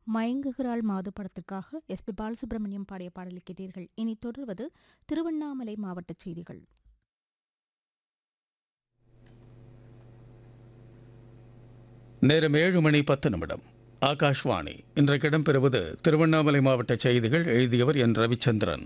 மயங்குகிறாள் மாது படத்திற்காக S B Balasubramaniam பாடிய பாடலை கேட்டீர்கள் இனி தொடர்வது திருவண்ணாமலை மாவட்ட செய்திகள் நேரம் ஏழு மணி பத்து நிமிடம் ஆகாஷ்வாணி இன்றைக்கு இடம்பெறுவது திருவண்ணாமலை மாவட்ட செய்திகள் எழுதியவர் என் ரவிச்சந்திரன்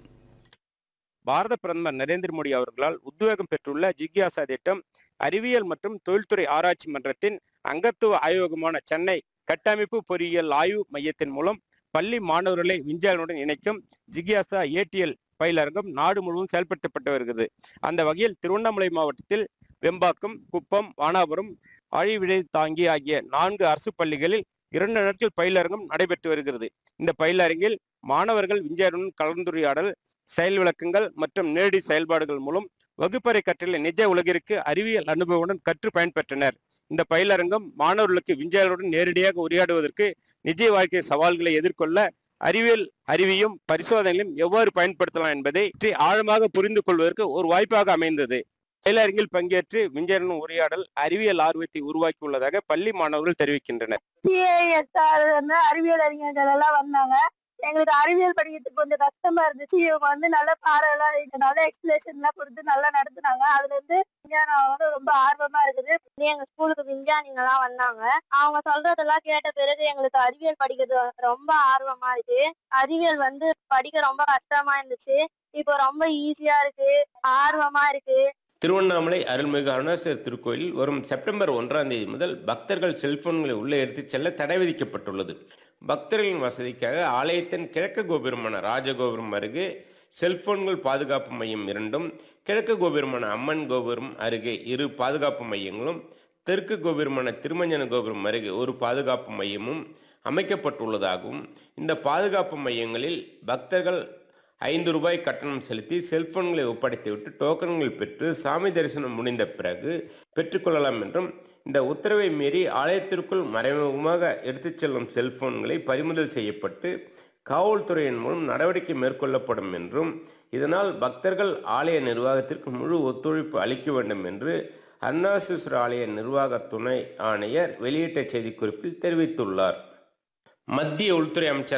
பாரத பிரதமர் நரேந்திர மோடி அவர்களால் உத்வேகம் பெற்றுள்ள ஜிக்யாசா திட்டம் அறிவியல் மற்றும் தொழில்துறை ஆராய்ச்சி மன்றத்தின் அங்கத்துவ ஆய்வகமான சென்னை கட்டமைப்பு பொறியியல் ஆய்வு மையத்தின் மூலம் பள்ளி மாணவர்களை விஞ்ஞானியுடன் இணைக்கும் ஜிக்யாசா ஏடிஎல் பயிலரங்கம் நாடு முழுவதும் செயல்படுத்தப்பட்டு வருகிறது அந்த வகையில் திருவண்ணாமலை மாவட்டத்தில் வெம்பாக்கம் குப்பம் வானாபுரம் ஆழிவிடை தாங்கி ஆகிய நான்கு அரசு பள்ளிகளில் இரண்டு நாட்கள் பயிலரங்கம் நடைபெற்று வருகிறது இந்த பயிலரங்கில் மாணவர்கள் விஞ்ஞானியுடன் கலந்துரையாடல் செயல் விளக்கங்கள் மற்றும் நேரடி செயல்பாடுகள் மூலம் வகுப்பறை கற்றலை நிஜ உலகிற்கு அறிவியல் அனுபவத்துடன் கற்று பயன்பெற்றனர் இந்த பயிலரங்கம் மாணவர்களுக்கு விஞ்ஞானிகளுடன் நேரடியாக உரையாடுவதற்கு நிஜ வாழ்க்கை சவால்களை எதிர்கொள்ள அறிவியல் அறிவியும் பரிசோதனைகளையும் எவ்வாறு பயன்படுத்தலாம் என்பதை பற்றி ஆழமாக புரிந்து கொள்வதற்கு ஒரு வாய்ப்பாக அமைந்தது பயிலரங்கில் பங்கேற்று விஞ்ஞானின் உரையாடல் அறிவியல் ஆர்வத்தை உருவாக்கியுள்ளதாக பள்ளி மாணவர்கள் தெரிவிக்கின்றனர் சிஏஎஸ்ஆர் வந்து அறிவியல் அறிஞர்கள் எல்லாம் வந்தாங்க எங்களுக்கு அறிவியல் படிக்கிறதுக்கு கொஞ்சம் கஷ்டமா இருந்துச்சு இவங்க வந்து நல்ல பாடம் எல்லாம் இங்க நல்ல எக்ஸ்பிளேஷன் எல்லாம் கொடுத்து நல்லா நடத்துனாங்க அதுல இருந்து விஞ்ஞானம் வந்து ரொம்ப ஆர்வமா இருக்குது எங்க ஸ்கூலுக்கு விஞ்ஞானிங்க எல்லாம் வந்தாங்க அவங்க சொல்றதெல்லாம் கேட்ட பிறகு எங்களுக்கு அறிவியல் படிக்கிறது ரொம்ப ஆர்வமா இருக்கு அறிவியல் வந்து படிக்க ரொம்ப கஷ்டமா இருந்துச்சு இப்போ ரொம்ப ஈஸியா இருக்கு ஆர்வமா இருக்கு திருவண்ணாமலை அருள்மிகு அருணாச்சலர் திருக்கோயிலில் வரும் செப்டம்பர் ஒன்றாம் தேதி முதல் பக்தர்கள் செல்போன்களை உள்ளே எடுத்துச் செல்ல தடை விதிக்கப்பட்டுள்ளது பக்தர்களின் வசதிக்காக ஆலயத்தின் கிழக்கு கோபுரமான ராஜகோபுரம் அருகே செல்போன்கள் பாதுகாப்பு மையம் இரண்டும் கிழக்கு கோபுரமான அம்மன் கோபுரம் அருகே இரு பாதுகாப்பு மையங்களும் தெற்கு கோபுரமான திருமஞ்சன கோபுரம் அருகே ஒரு பாதுகாப்பு மையமும் அமைக்கப்பட்டுள்ளதாகவும் இந்த பாதுகாப்பு மையங்களில் பக்தர்கள் ஐந்து ரூபாய் கட்டணம் செலுத்தி செல்போன்களை ஒப்படைத்துவிட்டு டோக்கன்கள் பெற்று சாமி தரிசனம் முடிந்த பிறகு பெற்றுக்கொள்ளலாம் என்றும் இந்த உத்தரவை மீறி ஆலயத்திற்குள் மறைமுகமாக எடுத்துச் செல்லும் செல்போன்களை பறிமுதல் செய்யப்பட்டு காவல்துறையின் மூலம் நடவடிக்கை மேற்கொள்ளப்படும் என்றும் இதனால் பக்தர்கள் ஆலய நிர்வாகத்திற்கு முழு ஒத்துழைப்பு அளிக்க வேண்டும் என்று அருணாசேஸ்வர ஆலய நிர்வாக துணை ஆணையர் வெளியிட்ட செய்திக்குறிப்பில் தெரிவித்துள்ளார் மத்திய உள்துறை அமைச்சர்